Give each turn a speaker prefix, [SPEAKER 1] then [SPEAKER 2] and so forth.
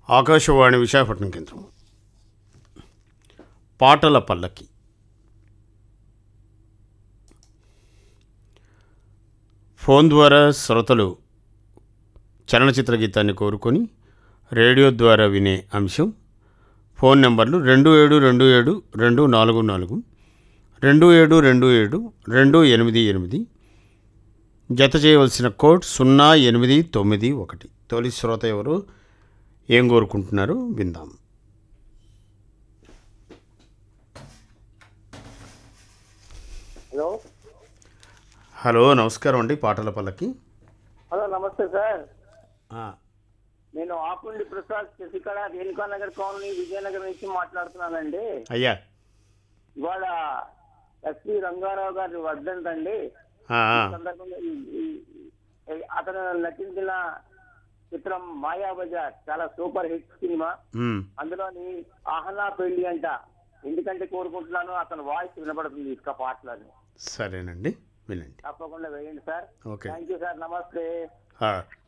[SPEAKER 1] ఆకాశవాణి విశాఖపట్నం కేంద్రం పాటల పల్లకి ఫోన్ ద్వారా శ్రోతలు చలనచిత్ర గీతాన్ని కోరుకొని రేడియో ద్వారా వినే అంశం ఫోన్ నెంబర్లు రెండు ఏడు రెండు ఏడు రెండు నాలుగు నాలుగు రెండు ఏడు రెండు ఏడు రెండు ఎనిమిది ఎనిమిది జత చేయవలసిన కోడ్ సున్నా ఎనిమిది తొమ్మిది ఒకటి తొలి శ్రోత ఎవరు ఏం కోరుకుంటున్నారు విందాం
[SPEAKER 2] హలో
[SPEAKER 1] హలో నమస్కారం అండి పాటల పల్లకి
[SPEAKER 2] హలో నమస్తే సార్
[SPEAKER 1] ఆ,
[SPEAKER 2] నేను ఆకుండి ప్రసాద్ శశికళ రేణుకా నగర్ కాలనీ విజయనగరం నుంచి మాట్లాడుతున్నానండి
[SPEAKER 1] అయ్యా
[SPEAKER 2] ఇవాళ ఎస్పి రంగారావు గారి వర్ధంతండి
[SPEAKER 1] ఆ, ఆ,
[SPEAKER 2] సందర్భంగా ఈ- ఈ- ఈ- అతను నటించిన చిత్రం మాయాబజార్ చాలా సూపర్ హిట్ సినిమా
[SPEAKER 1] ఉమ్,
[SPEAKER 2] అందులోని ఆహనా పెళ్లి అంట ఎందుకంటే కోరుకుంటున్నాను అతని వాయిస్ వినపడుతుంది ఇసుక పాటలని
[SPEAKER 1] సరేనండి వినండి
[SPEAKER 2] తప్పకుండా వేయండి sir
[SPEAKER 1] okay
[SPEAKER 2] thank you sir నమస్తే
[SPEAKER 1] ఆ,